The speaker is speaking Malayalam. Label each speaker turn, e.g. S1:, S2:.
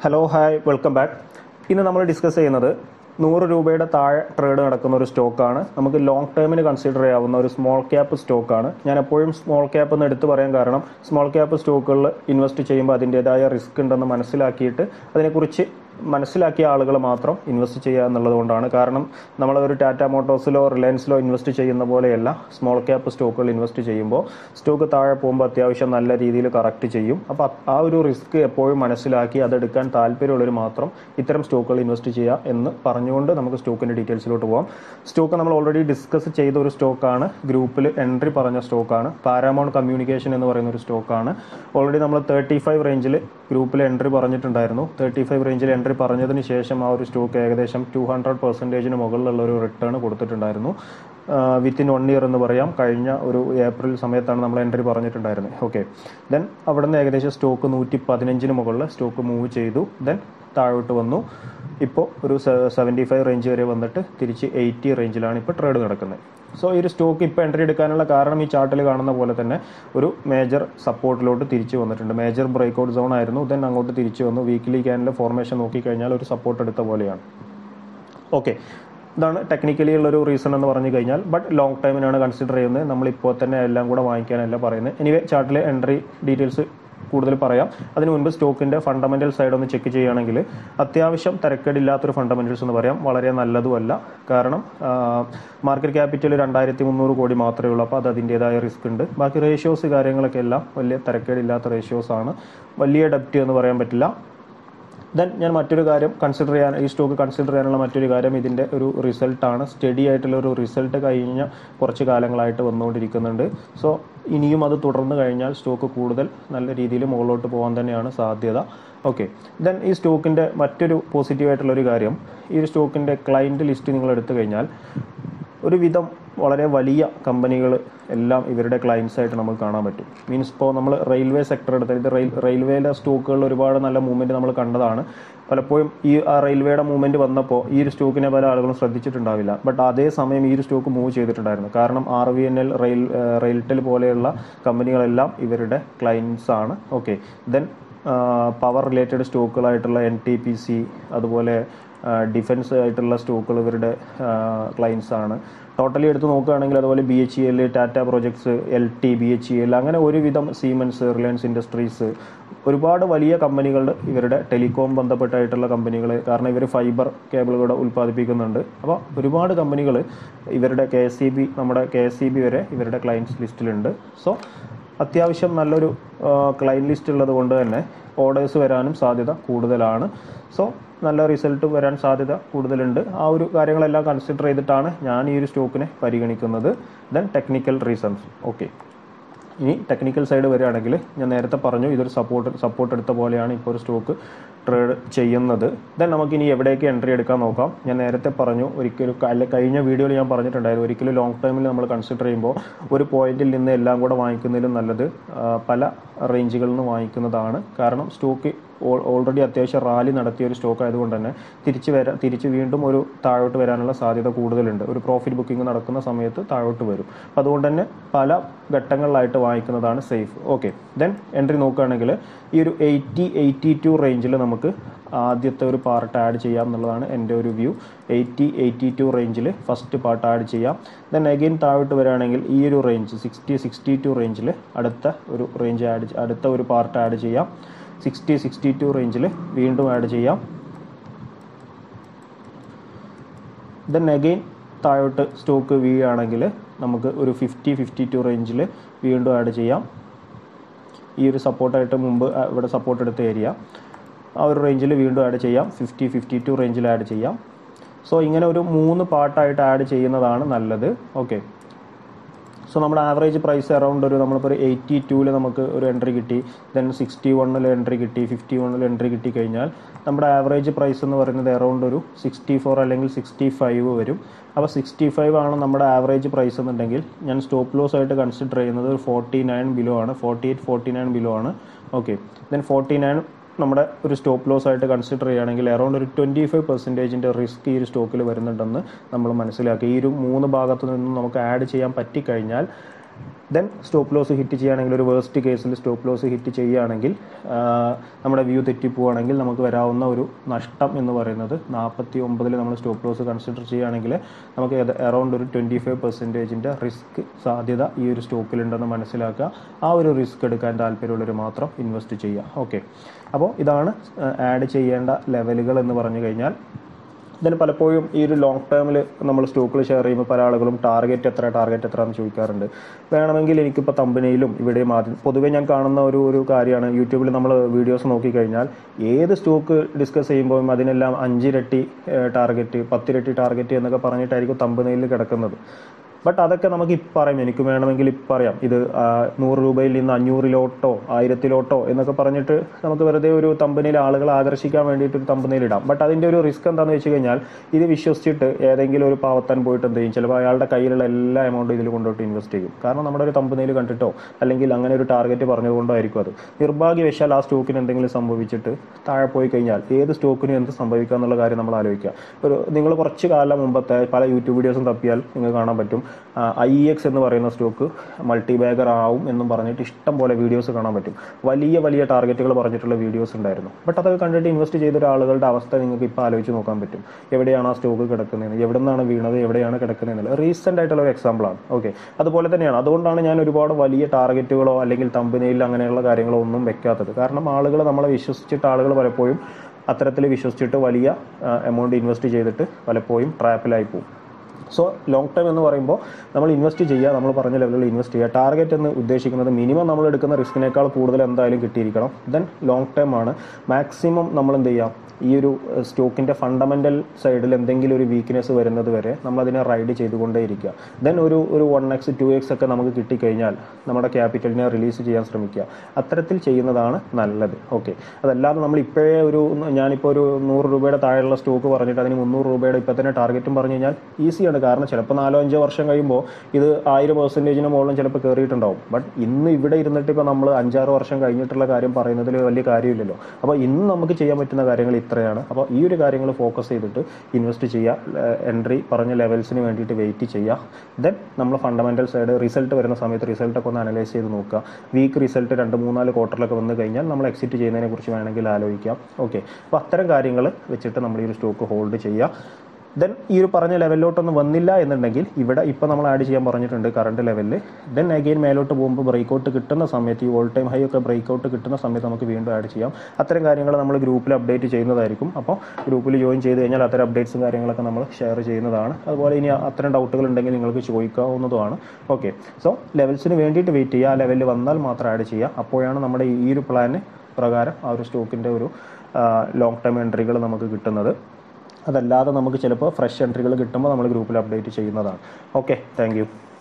S1: ഹലോ ഹായ് വെൽക്കം ബാക്ക് ഇന്ന് നമ്മൾ ഡിസ്കസ് ചെയ്യുന്നത് നൂറ് രൂപയുടെ താഴെ ട്രേഡ് നടക്കുന്ന ഒരു സ്റ്റോക്കാണ് നമുക്ക് ലോങ് ടേമിന് കൺസിഡർ ചെയ്യാവുന്ന ഒരു സ്മോൾ ക്യാപ്പ് സ്റ്റോക്കാണ് ഞാൻ എപ്പോഴും സ്മോൾ ക്യാപ്പ് എന്ന് എടുത്തു പറയാൻ കാരണം സ്മോൾ ക്യാപ്പ് സ്റ്റോക്കുകളിൽ ഇൻവെസ്റ്റ് ചെയ്യുമ്പോൾ അതിൻ്റെതായ റിസ്ക് ഉണ്ടെന്ന് മനസ്സിലാക്കിയിട്ട് അതിനെക്കുറിച്ച് മനസ്സിലാക്കിയ ആളുകൾ മാത്രം ഇൻവെസ്റ്റ് ചെയ്യുക എന്നുള്ളത് കൊണ്ടാണ് കാരണം നമ്മൾ ഒരു ടാറ്റ മോട്ടോഴ്സിലോ റിലയൻസിലോ ഇൻവെസ്റ്റ് ചെയ്യുന്ന പോലെയല്ല സ്മോൾ ക്യാപ്പ് സ്റ്റോക്കുകൾ ഇൻവെസ്റ്റ് ചെയ്യുമ്പോൾ സ്റ്റോക്ക് താഴെ പോകുമ്പോൾ അത്യാവശ്യം നല്ല രീതിയിൽ കറക്റ്റ് ചെയ്യും അപ്പോൾ ആ ഒരു റിസ്ക് എപ്പോഴും മനസ്സിലാക്കി അതെടുക്കാൻ താല്പര്യമുള്ളവർ മാത്രം ഇത്തരം സ്റ്റോക്കുകൾ ഇൻവെസ്റ്റ് ചെയ്യുക എന്ന് പറഞ്ഞുകൊണ്ട് നമുക്ക് സ്റ്റോക്കിൻ്റെ ഡീറ്റെയിൽസിലോട്ട് പോകാം സ്റ്റോക്ക് നമ്മൾ ഓൾറെഡി ഡിസ്കസ് ചെയ്ത ഒരു സ്റ്റോക്കാണ് ഗ്രൂപ്പിൽ എൻട്രി പറഞ്ഞ സ്റ്റോക്കാണ് പാരാമൗണ്ട് കമ്മ്യൂണിക്കേഷൻ എന്ന് പറയുന്ന ഒരു സ്റ്റോക്കാണ് ഓൾറെഡി നമ്മൾ തേർട്ടി ഫൈവ് റേഞ്ചിൽ ഗ്രൂപ്പിൽ എൻട്രി പറഞ്ഞിട്ടുണ്ടായിരുന്നു തേർട്ടി ഫൈവ് റേഞ്ചിൽ എൻട്രി പറഞ്ഞതിന് ശേഷം ആ ഒരു സ്റ്റോക്ക് ഏകദേശം ടു ഹൺഡ്രഡ് പെർസെൻറ്റേജിന് മുകളിലുള്ള ഒരു റിട്ടേൺ കൊടുത്തിട്ടുണ്ടായിരുന്നു വിത്തിൻ വൺ ഇയർ എന്ന് പറയാം കഴിഞ്ഞ ഒരു ഏപ്രിൽ സമയത്താണ് നമ്മൾ എൻട്രി പറഞ്ഞിട്ടുണ്ടായിരുന്നത് ഓക്കെ ദെൻ അവിടെ നിന്ന് ഏകദേശം സ്റ്റോക്ക് നൂറ്റി പതിനഞ്ചിന് മുകളിൽ സ്റ്റോക്ക് മൂവ് ചെയ്തു ദെൻ താഴോട്ട് വന്നു ഇപ്പോൾ ഒരു സെവൻറ്റി ഫൈവ് റേഞ്ച് വരെ വന്നിട്ട് തിരിച്ച് എയ്റ്റി റേഞ്ചിലാണ് ഇപ്പോൾ ട്രേഡ് നടക്കുന്നത് സോ ഈ ഒരു സ്റ്റോക്ക് ഇപ്പോൾ എൻട്രി എടുക്കാനുള്ള കാരണം ഈ ചാർട്ടിൽ കാണുന്ന പോലെ തന്നെ ഒരു മേജർ സപ്പോർട്ടിലോട്ട് തിരിച്ചു വന്നിട്ടുണ്ട് മേജർ ബ്രേക്ക്ഔട്ട് സോൺ ആയിരുന്നു ദെൻ അങ്ങോട്ട് തിരിച്ചു വന്നു വീക്ക്ലി ക്യാനിലെ ഫോർമേഷൻ നോക്കിക്കഴിഞ്ഞാൽ ഒരു സപ്പോർട്ട് എടുത്ത പോലെയാണ് ഓക്കെ ഇതാണ് ടെക്നിക്കലി ഉള്ളൊരു റീസൺ എന്ന് പറഞ്ഞു കഴിഞ്ഞാൽ ബട്ട് ലോങ് ടൈമിനാണ് കൺസിഡർ ചെയ്യുന്നത് നമ്മളിപ്പോൾ തന്നെ എല്ലാം കൂടെ വാങ്ങിക്കാനല്ല പറയുന്നത് എനിവേ ചാർട്ടിലെ എൻട്രി ഡീറ്റെയിൽസ് കൂടുതൽ പറയാം അതിന് മുൻപ് സ്റ്റോക്കിൻ്റെ ഫണ്ടമെൻ്റൽ സൈഡ് ഒന്ന് ചെക്ക് ചെയ്യുകയാണെങ്കിൽ അത്യാവശ്യം തിരക്കേടില്ലാത്തൊരു ഫണ്ടമെൻ്റൽസ് എന്ന് പറയാം വളരെ നല്ലതുമല്ല കാരണം മാർക്കറ്റ് ക്യാപിറ്റൽ രണ്ടായിരത്തി മുന്നൂറ് കോടി മാത്രമേ ഉള്ളൂ അപ്പോൾ അത് അതിൻ്റേതായ റിസ്ക് ഉണ്ട് ബാക്കി റേഷ്യോസ് കാര്യങ്ങളൊക്കെ എല്ലാം വലിയ തിരക്കേടില്ലാത്ത റേഷ്യോസ് ആണ് വലിയ ഡെപ്റ്റ് എന്ന് പറയാൻ പറ്റില്ല ദെൻ ഞാൻ മറ്റൊരു കാര്യം കൺസിഡർ ചെയ്യാൻ ഈ സ്റ്റോക്ക് കൺസിഡർ ചെയ്യാനുള്ള മറ്റൊരു കാര്യം ഇതിൻ്റെ ഒരു റിസൾട്ടാണ് സ്റ്റഡി ആയിട്ടുള്ള ഒരു റിസൾട്ട് കഴിഞ്ഞ കുറച്ച് കാലങ്ങളായിട്ട് വന്നുകൊണ്ടിരിക്കുന്നുണ്ട് സോ ഇനിയും അത് തുടർന്ന് കഴിഞ്ഞാൽ സ്റ്റോക്ക് കൂടുതൽ നല്ല രീതിയിൽ മുകളിലോട്ട് പോകാൻ തന്നെയാണ് സാധ്യത ഓക്കെ ദെൻ ഈ സ്റ്റോക്കിൻ്റെ മറ്റൊരു പോസിറ്റീവായിട്ടുള്ള ഒരു കാര്യം ഈ ഒരു സ്റ്റോക്കിൻ്റെ ക്ലയൻറ്റ് ലിസ്റ്റ് നിങ്ങൾ എടുത്തു കഴിഞ്ഞാൽ ഒരുവിധം വളരെ വലിയ കമ്പനികൾ എല്ലാം ഇവരുടെ ക്ലയൻസ് ആയിട്ട് നമുക്ക് കാണാൻ പറ്റും മീൻസ് ഇപ്പോൾ നമ്മൾ റെയിൽവേ സെക്ടർ എടുത്താൽ ഇത് റെയിൽ റെയിൽവേയിലെ സ്റ്റോക്കുകളിൽ ഒരുപാട് നല്ല മൂവ്മെൻറ്റ് നമ്മൾ കണ്ടതാണ് പലപ്പോഴും ഈ ആ റെയിൽവേയുടെ മൂവ്മെൻറ്റ് വന്നപ്പോൾ ഈ ഒരു സ്റ്റോക്കിനെ പല ആളുകളും ശ്രദ്ധിച്ചിട്ടുണ്ടാവില്ല ബട്ട് അതേ സമയം ഈ ഒരു സ്റ്റോക്ക് മൂവ് ചെയ്തിട്ടുണ്ടായിരുന്നു കാരണം R V N L rail RailTel പോലെയുള്ള കമ്പനികളെല്ലാം ഇവരുടെ ക്ലയൻസ് ആണ് ഓക്കെ ദെൻ പവർ റിലേറ്റഡ് സ്റ്റോക്കുകളായിട്ടുള്ള എൻ ടി പി സി അതുപോലെ ഡിഫൻസ് ആയിട്ടുള്ള സ്റ്റോക്കുകൾ ഇവരുടെ ക്ലയൻസ് ആണ് ടോട്ടലി എടുത്ത് നോക്കുകയാണെങ്കിൽ അതുപോലെ B H E L Tata projects L T B H E L അങ്ങനെ ഒരുവിധം സീമെൻസ് റിലയൻസ് ഇൻഡസ്ട്രീസ് ഒരുപാട് വലിയ കമ്പനികൾ ഇവരുടെ ടെലികോം ബന്ധപ്പെട്ടായിട്ടുള്ള കമ്പനികൾ കാരണം ഇവർ ഫൈബർ കേബിളുകൾ ഉൽപ്പാദിപ്പിക്കുന്നുണ്ട് അപ്പോൾ ഒരുപാട് കമ്പനികൾ ഇവരുടെ കെ എസ് സി ബി നമ്മുടെ കെ എസ് സി ബി വരെ ഇവരുടെ ക്ലയൻസ് ലിസ്റ്റിലുണ്ട് സോ അത്യാവശ്യം നല്ലൊരു ക്ലയൻറ്റ് ലിസ്റ്റ് ഉള്ളത് കൊണ്ട് തന്നെ ഓർഡേഴ്സ് വരാനും സാധ്യത കൂടുതലാണ് സോ നല്ല റിസൾട്ട് വരാൻ സാധ്യത കൂടുതലുണ്ട് ആ ഒരു കാര്യങ്ങളെല്ലാം കൺസിഡർ ചെയ്തിട്ടാണ് ഞാൻ ഈ ഒരു സ്റ്റോക്കിനെ പരിഗണിക്കുന്നത് ദെൻ ടെക്നിക്കൽ റീസൺസ് ഓക്കെ ഇനി ടെക്നിക്കൽ സൈഡ് വരികയാണെങ്കിൽ ഞാൻ നേരത്തെ പറഞ്ഞു ഇതൊരു സപ്പോർട്ട് സപ്പോർട്ട് എടുത്ത പോലെയാണ് ഇപ്പോൾ ഒരു സ്റ്റോക്ക് ട്രേഡ് ചെയ്യുന്നത് ദെൻ നമുക്ക് ഇനി എവിടേക്ക് എൻട്രി എടുക്കാൻ നോക്കാം ഞാൻ നേരത്തെ പറഞ്ഞു ഒരിക്കലും അല്ല കഴിഞ്ഞ വീഡിയോയിൽ ഞാൻ പറഞ്ഞിട്ടുണ്ടായിരുന്നു ഒരിക്കലും ലോങ് ടൈമിൽ നമ്മൾ കൺസിഡർ ചെയ്യുമ്പോൾ ഒരു പോയിന്റിൽ നിന്ന് എല്ലാം കൂടെ വാങ്ങിക്കുന്നതിലും നല്ലത് പല റേഞ്ചുകളിൽ നിന്ന് വാങ്ങിക്കുന്നതാണ് കാരണം സ്റ്റോക്ക് ഓൾറെഡി അത്യാവശ്യം റാലി നടത്തിയ ഒരു സ്റ്റോക്ക് ആയതുകൊണ്ട് തന്നെ തിരിച്ച് വരാൻ തിരിച്ച് വീണ്ടും ഒരു താഴോട്ട് വരാനുള്ള സാധ്യത കൂടുതലുണ്ട് ഒരു പ്രോഫിറ്റ് ബുക്കിംഗ് നടക്കുന്ന സമയത്ത് താഴോട്ട് വരും അപ്പം അതുകൊണ്ട് തന്നെ പല ഘട്ടങ്ങളിലായിട്ട് വാങ്ങിക്കുന്നതാണ് സേഫ് ഓക്കെ ദെൻ എൻട്രി നോക്കുകയാണെങ്കിൽ ഈ ഒരു എയ്റ്റി എയ്റ്റി ടു റേഞ്ചിൽ നമുക്ക് ആദ്യത്തെ ഒരു പാർട്ട് ആഡ് ചെയ്യാം എന്നുള്ളതാണ് എൻ്റെ ഒരു വ്യൂ എയ്റ്റി എയ്റ്റി ടു റേഞ്ചിൽ ഫസ്റ്റ് പാർട്ട് ആഡ് ചെയ്യാം ദെൻ അഗെയിൻ താഴോട്ട് വരികയാണെങ്കിൽ ഈ ഒരു റേഞ്ച് സിക്സ്റ്റി സിക്സ്റ്റി ടു റേഞ്ചിൽ അടുത്ത ഒരു റേഞ്ച് ആഡ് അടുത്ത ഒരു പാർട്ട് ആഡ് ചെയ്യാം സിക്സ്റ്റി സിക്സ്റ്റി ടു റേഞ്ചിൽ വീണ്ടും ആഡ് ചെയ്യാം ദെൻ അഗെയിൻ താഴോട്ട് സ്റ്റോക്ക് വീഴുകയാണെങ്കിൽ നമുക്ക് ഒരു ഫിഫ്റ്റി ഫിഫ്റ്റി ടു റേഞ്ചിൽ വീണ്ടും ആഡ് ചെയ്യാം ഈ ഒരു സപ്പോർട്ടായിട്ട് മുമ്പ് ഇവിടെ സപ്പോർട്ട് എടുത്ത ഏരിയ ആ ഒരു റേഞ്ചിൽ വീണ്ടും ആഡ് ചെയ്യാം ഫിഫ്റ്റി ഫിഫ്റ്റി ടു റേഞ്ചിൽ ആഡ് ചെയ്യാം സോ ഇങ്ങനെ ഒരു മൂന്ന് പാർട്ടായിട്ട് ആഡ് ചെയ്യുന്നതാണ് നല്ലത് ഓക്കെ സോ നമ്മുടെ ആവറേജ് പ്രൈസ് അറൗണ്ട് ഒരു നമ്മളിപ്പോൾ ഒരു എയ്റ്റി ടൂവിൽ നമുക്ക് ഒരു എൻട്രി കിട്ടി ദെൻ സിക്സ്റ്റി വണ്ണിൽ എൻട്രി കിട്ടി ഫിഫ്റ്റി വണ്ണിൽ എൻട്രി കിട്ടി കഴിഞ്ഞാൽ നമ്മുടെ ആവറേജ് പ്രൈസ് എന്ന് പറയുന്നത് അറൗണ്ട് ഒരു സിക്സ്റ്റി ഫോർ അല്ലെങ്കിൽ സിക്സ്റ്റി ഫൈവ് വരും അപ്പോൾ സിക്സ്റ്റി ഫൈവ് ആണ് നമ്മുടെ ആവറേജ് പ്രൈസ് എന്നുണ്ടെങ്കിൽ ഞാൻ സ്റ്റോപ്പ് ലോസ് ആയിട്ട് കൺസിഡർ ചെയ്യുന്നത് ഒരു ഫോർട്ടി നയൻ ബിലോ ആണ് forty eight forty nine below ആണ് ഓക്കെ ദെൻ ഫോർട്ടി നയൻ നമ്മുടെ ഒരു സ്റ്റോപ്പ് ലോസ് ആയിട്ട് കൺസിഡർ ചെയ്യുകയാണെങ്കിൽ അറൗണ്ട് ഒരു ട്വൻറ്റി ഫൈവ് പെർസെൻറ്റേജിൻ്റെ റിസ്ക് ഈ ഒരു സ്റ്റോക്കിൽ വരുന്നുണ്ടെന്ന് നമ്മൾ മനസ്സിലാക്കി ഈ ഒരു മൂന്ന് ഭാഗത്തു നിന്നും നമുക്ക് ആഡ് ചെയ്യാൻ പറ്റിക്കഴിഞ്ഞാൽ ദെൻ സ്റ്റോപ്പ് ലോസ് ഹിറ്റ് ചെയ്യുകയാണെങ്കിൽ ഒരു വേസ്റ്റ് കേസിൽ സ്റ്റോപ്പ് ലോസ് ഹിറ്റ് ചെയ്യുകയാണെങ്കിൽ ആ, നമ്മുടെ വ്യൂ തെറ്റിപ്പോവുകയാണെങ്കിൽ നമുക്ക് വരാവുന്ന ഒരു നഷ്ടം എന്ന് പറയുന്നത് നാൽപ്പത്തി ഒമ്പതിൽ നമ്മൾ സ്റ്റോപ്പ് ലോസ് കൺസിഡർ ചെയ്യുകയാണെങ്കിൽ നമുക്ക് അറൗണ്ട് ഒരു ട്വൻറ്റി ഫൈവ് പെർസെൻറ്റേജിൻ്റെ റിസ്ക് സാധ്യത ഈ ഒരു സ്റ്റോക്കിലുണ്ടെന്ന് മനസ്സിലാക്കുക ആ ഒരു റിസ്ക് എടുക്കാൻ താല്പര്യമുള്ളവർ മാത്രം ഇൻവെസ്റ്റ് ചെയ്യുക ഓക്കെ അപ്പോൾ ഇതാണ് ആഡ് ചെയ്യേണ്ട ലെവലുകൾ എന്ന് പറഞ്ഞു കഴിഞ്ഞാൽ ഇതിന് പലപ്പോഴും ഈ ഒരു ലോങ് ടേമിൽ നമ്മൾ സ്റ്റോക്കിൽ ഷെയർ ചെയ്യുമ്പോൾ പല ആളുകളും ടാർഗറ്റ് എത്ര ടാർഗറ്റ് എത്ര എന്ന് ചോദിക്കാറുണ്ട് വേണമെങ്കിൽ എനിക്കിപ്പോൾ തമ്പനയിലും ഇവിടെയും ആദ്യം പൊതുവേ ഞാൻ കാണുന്ന ഒരു ഒരു കാര്യമാണ് യൂട്യൂബിൽ നമ്മൾ വീഡിയോസ് നോക്കിക്കഴിഞ്ഞാൽ ഏത് സ്റ്റോക്ക് ഡിസ്കസ് ചെയ്യുമ്പോഴും അതിനെല്ലാം അഞ്ചിരട്ടി ടാർഗറ്റ് പത്തിരട്ടി ടാർഗറ്റ് എന്നൊക്കെ പറഞ്ഞിട്ടായിരിക്കും തമ്പനയിൽ കിടക്കുന്നത് ബട്ട് അതൊക്കെ നമുക്ക് ഇപ്പം പറയാം എനിക്ക് വേണമെങ്കിൽ ഇപ്പം പറയാം ഇത് ആ, നൂറ് രൂപയിൽ നിന്ന് അഞ്ഞൂറിലോട്ടോ ആയിരത്തിലോട്ടോ എന്നൊക്കെ പറഞ്ഞിട്ട് നമുക്ക് വെറുതെ ഒരു തമ്പനിയിൽ ആളുകളെ ആകർഷിക്കാൻ വേണ്ടിയിട്ട് ഒരു തമ്പനിയിൽ ഇടാം ബട്ട് അതിൻ്റെ ഒരു റിസ്ക് എന്താണെന്ന് വെച്ച് കഴിഞ്ഞാൽ ഇത് വിശ്വസിച്ചിട്ട് ഏതെങ്കിലും ഒരു പാവത്താൻ പോയിട്ട് എന്ത് ചെയ്യും ചിലപ്പോൾ അയാളുടെ കയ്യിലുള്ള എല്ലാ എമൗണ്ടും ഇതിൽ കൊണ്ടുപോയിട്ട് ഇൻവെസ്റ്റ് ചെയ്യും കാരണം നമ്മുടെ ഒരു തമ്പനിയിൽ കണ്ടിട്ടോ അല്ലെങ്കിൽ അങ്ങനെ ഒരു ടാർഗറ്റ് പറഞ്ഞതുകൊണ്ടോ ആയിരിക്കും അത് നിർഭാഗ്യവശാൽ ആ സ്റ്റോക്കിന് എന്തെങ്കിലും സംഭവിച്ചിട്ട് താഴെ പോയി കഴിഞ്ഞാൽ ഏത് സ്റ്റോക്കിനും എന്ത് സംഭവിക്കുക എന്നുള്ള കാര്യം നമ്മൾ ആലോചിക്കുക ഒരു നിങ്ങൾ കുറച്ച് കാലം മുമ്പത്തെ പല യൂട്യൂബ് വീഡിയോസും തപ്പിയാൽ നിങ്ങൾക്ക് കാണാൻ പറ്റും ഐ എക്സ് എന്ന് പറയുന്ന സ്റ്റോക്ക് മൾട്ടി ബാഗർ ആവും എന്നും പറഞ്ഞിട്ട് ഇഷ്ടം പോലെ വീഡിയോസ് കാണാൻ പറ്റും വലിയ വലിയ ടാർഗറ്റുകൾ പറഞ്ഞിട്ടുള്ള വീഡിയോസ് ഉണ്ടായിരുന്നു ബട്ട് അതൊക്കെ കണ്ടിട്ട് ഇൻവെസ്റ്റ് ചെയ്ത ആളുകളുടെ അവസ്ഥ നിങ്ങൾക്ക് ഇപ്പോൾ ആലോചിച്ച് നോക്കാൻ പറ്റും എവിടെയാണ് ആ സ്റ്റോക്ക് കിടക്കുന്നത് എവിടെ നിന്നാണ് വീണത് എവിടെയാണ് കിടക്കുന്നത് എന്നുള്ളത് റീസെൻ്റ് ആയിട്ടുള്ള ഒരു എക്സാമ്പിളാണ് ഓക്കെ അതുപോലെ തന്നെയാണ് അതുകൊണ്ടാണ് ഞാൻ ഒരുപാട് വലിയ ടാർഗറ്റുകളോ അല്ലെങ്കിൽ തമ്പനയിൽ അങ്ങനെയുള്ള കാര്യങ്ങളോ ഒന്നും വെക്കാത്തത് കാരണം ആളുകൾ നമ്മളെ വിശ്വസിച്ചിട്ട് ആളുകൾ പലപ്പോഴും അത്തരത്തിൽ വിശ്വസിച്ചിട്ട് വലിയ എമൗണ്ട് ഇൻവെസ്റ്റ് ചെയ്തിട്ട് പലപ്പോഴും ട്രാപ്പിലായി പോകും സോ ലോങ് ടൈം എന്ന് പറയുമ്പോൾ നമ്മൾ ഇൻവെസ്റ്റ് ചെയ്യുക നമ്മൾ പറഞ്ഞ ലെവലിൽ ഇൻവെസ്റ്റ് ചെയ്യുക ടാർഗറ്റ് എന്ന് ഉദ്ദേശിക്കുന്നത് മിനിമം നമ്മൾ എടുക്കുന്ന റിസ്കിനേക്കാൾ കൂടുതൽ എന്തായാലും കിട്ടിയിരിക്കണം ദെൻ ലോങ് ടൈം ആണ് മാക്സിമം നമ്മൾ എന്ത് ചെയ്യുക ഈ ഒരു സ്റ്റോക്കിൻ്റെ ഫണ്ടമെൻ്റൽ സൈഡിൽ എന്തെങ്കിലും ഒരു വീക്ക്നെസ് വരുന്നത് വരെ നമ്മൾ അതിനെ റൈഡ് ചെയ്തുകൊണ്ടേയിരിക്കുക ദെൻ ഒരു ഒരു വൺ എക്സ് ടു എക്സ് ഒക്കെ നമുക്ക് കിട്ടിക്കഴിഞ്ഞാൽ നമ്മുടെ ക്യാപിറ്റലിനെ റിലീസ് ചെയ്യാൻ ശ്രമിക്കുക അത്തരത്തിൽ ചെയ്യുന്നതാണ് നല്ലത് ഓക്കെ അതല്ലാതെ നമ്മൾ ഇപ്പോഴേ ഒരു ഞാനിപ്പോൾ ഒരു നൂറ് രൂപയുടെ താഴെയുള്ള സ്റ്റോക്ക് പറഞ്ഞിട്ട് അതിന് മുന്നൂറ് രൂപയുടെ ഇപ്പം തന്നെ ടാർഗറ്റും പറഞ്ഞു കഴിഞ്ഞാൽ ഈസിയാണ് കാരണം ചിലപ്പോൾ നാലോ അഞ്ചോ വർഷം കഴിയുമ്പോൾ ഇത് ആയിരം പെർസെൻറ്റേജിന് മുകളിലും ചിലപ്പോൾ കയറിയിട്ടുണ്ടാവും ബട്ട് ഇന്ന് ഇവിടെ ഇരുന്നിട്ട് ഇപ്പോൾ നമ്മൾ അഞ്ചാറ് വർഷം കഴിഞ്ഞിട്ടുള്ള കാര്യം പറയുന്നതിൽ വലിയ കാര്യമില്ലല്ലോ അപ്പോൾ ഇന്ന് നമുക്ക് ചെയ്യാൻ പറ്റുന്ന കാര്യങ്ങൾ ഇത്രയാണ് അപ്പോൾ ഈ ഒരു കാര്യങ്ങൾ ഫോക്കസ് ചെയ്തിട്ട് ഇൻവെസ്റ്റ് ചെയ്യുക എൻട്രി പറഞ്ഞ ലെവൽസിന് വേണ്ടിയിട്ട് വെയിറ്റ് ചെയ്യുക ദെൻ നമ്മൾ ഫണ്ടമെൻ്റൽ സൈഡ് റിസൾട്ട് വരുന്ന സമയത്ത് റിസൾട്ടൊക്കെ ഒന്ന് അനലൈസ് ചെയ്ത് നോക്കുക വീക്ക് റിസൾട്ട് രണ്ട് മൂന്നാല് ക്വാർട്ടറിലൊക്കെ വന്നു കഴിഞ്ഞാൽ നമ്മൾ എക്സിറ്റ് ചെയ്യുന്നതിനെ കുറിച്ച് വേണമെങ്കിൽ ആലോചിക്കാം ഓക്കെ അപ്പോൾ അത്തരം കാര്യങ്ങൾ വെച്ചിട്ട് നമ്മൾ ഈ ഒരു സ്റ്റോക്ക് ഹോൾഡ് ചെയ്യുക ദെൻ ഈ ഒരു പറഞ്ഞ ലെവലിലോട്ടൊന്നും വന്നില്ല എന്നുണ്ടെങ്കിൽ ഇവിടെ ഇപ്പോൾ നമ്മൾ ആഡ് ചെയ്യാൻ പറഞ്ഞിട്ടുണ്ട് കറണ്ട് ലെവലിൽ ദെൻ അഗെയിൻ മേലോട്ട് പോകുമ്പോൾ ബ്രേക്കൗട്ട് കിട്ടുന്ന സമയത്ത് ഈ ഓൾ ടൈം ഹൈ ഒക്കെ ബ്രേക്കൗട്ട് കിട്ടുന്ന സമയത്ത് നമുക്ക് വീണ്ടും ആഡ് ചെയ്യാം അത്തരം കാര്യങ്ങൾ നമ്മൾ ഗ്രൂപ്പിൽ അപ്ഡേറ്റ് ചെയ്യുന്നതായിരിക്കും അപ്പോൾ ഗ്രൂപ്പിൽ ജോയിൻ ചെയ്ത് കഴിഞ്ഞാൽ അത്തരം അപ്ഡേറ്റ്സും കാര്യങ്ങളൊക്കെ നമ്മൾ ഷെയർ ചെയ്യുന്നതാണ് അതുപോലെ ഇനി അത്തരം ഡൗട്ടുകൾ ഉണ്ടെങ്കിൽ നിങ്ങൾക്ക് ചോദിക്കാവുന്നതുമാണ് ഓക്കെ സോ ലെവൽസിന് വേണ്ടിയിട്ട് വെയിറ്റ് ചെയ്യുക ആ ലെവലിൽ വന്നാൽ മാത്രം ആഡ് ചെയ്യുക അപ്പോഴാണ് നമ്മുടെ ഈ ഒരു പ്ലാന് പ്രകാരം ആ ഒരു സ്റ്റോക്കിൻ്റെ ഒരു ലോങ് ടൈം എൻട്രികൾ നമുക്ക് കിട്ടുന്നത് അതല്ലാതെ നമുക്ക് ചിലപ്പോൾ ഫ്രഷ് എൻട്രികൾ കിട്ടുമ്പോൾ നമ്മൾ ഗ്രൂപ്പിൽ അപ്ഡേറ്റ് ചെയ്യുന്നതാണ് ഓക്കെ താങ്ക്